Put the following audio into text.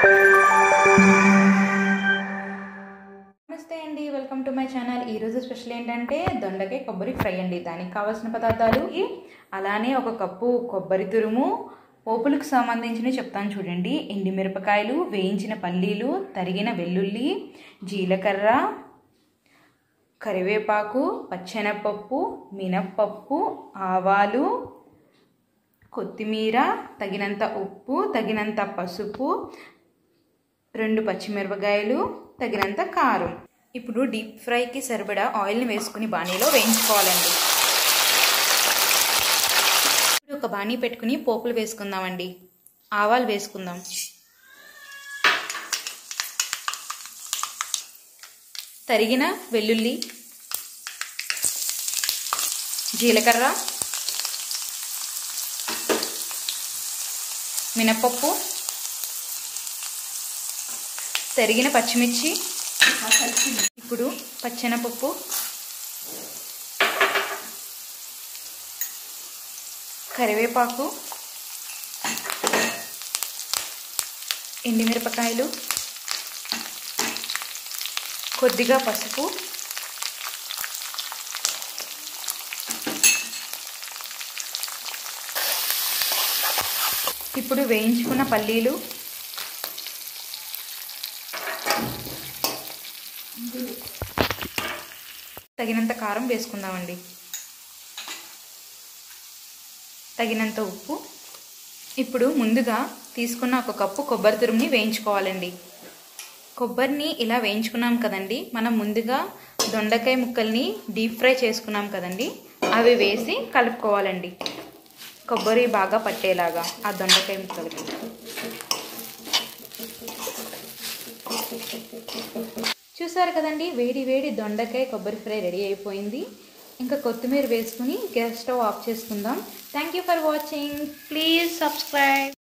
నమస్తే అండి welcome to my channel ఈరోజు స్పెషల్ ఏంటంటే దొండకాయ కొబ్బరి ఫ్రై అండి దానికి కావాల్సిన పదార్థాలు ఈ అలానే ఒక కప్పు కొబ్బరి తురుము పోపులకు సంబంధించినవి చెప్తాను చూడండి ఎండిమిరపకాయలు వేయించిన పల్లీలు తరిగిన వెల్లుల్లి జీలకర్ర కరివేపాకు పచ్చెనపప్పు మినప్పప్పు ఆవాలు కొత్తిమీర తగినంత ఉప్పు తగినంత పసుపు రెండు పచ్చిమిరపకాయలు తగినంత కారం ఇప్పుడు డీప్ ఫ్రైకి సరిపడా ఆయిల్ని వేసుకుని బాణీలో వేయించుకోవాలండి ఇప్పుడు ఒక బాణీ పెట్టుకుని పోపులు వేసుకుందామండి ఆవాలు వేసుకుందాం తరిగిన వెల్లుల్లి జీలకర్ర మినపప్పు తరిగిన పచ్చిమిర్చి ఇప్పుడు పచ్చెనపప్పు కరివేపాకు ఎండిమిరపకాయలు కొద్దిగా పసుపు ఇప్పుడు వేయించుకున్న పల్లీలు తగినంత కారం వేసుకుందామండి తగినంత ఉప్పు ఇప్పుడు ముందుగా తీసుకున్న ఒక కప్పు కొబ్బరి తురుముని వేయించుకోవాలండి కొబ్బరిని ఇలా వేయించుకున్నాం కదండి మనం ముందుగా దొండకాయ ముక్కల్ని డీప్ ఫ్రై చేసుకున్నాం కదండి అవి వేసి కలుపుకోవాలండి కొబ్బరి బాగా పట్టేలాగా ఆ దొండకాయ ముక్కలకి చూసారు కదండి వేడి వేడి దొండకాయ కొబ్బరి ఫ్రై రెడీ అయిపోయింది ఇంకా కొత్తిమీర వేసుకుని గ్యాస్ స్టవ్ ఆఫ్ చేసుకుందాం thank you for watching please subscribe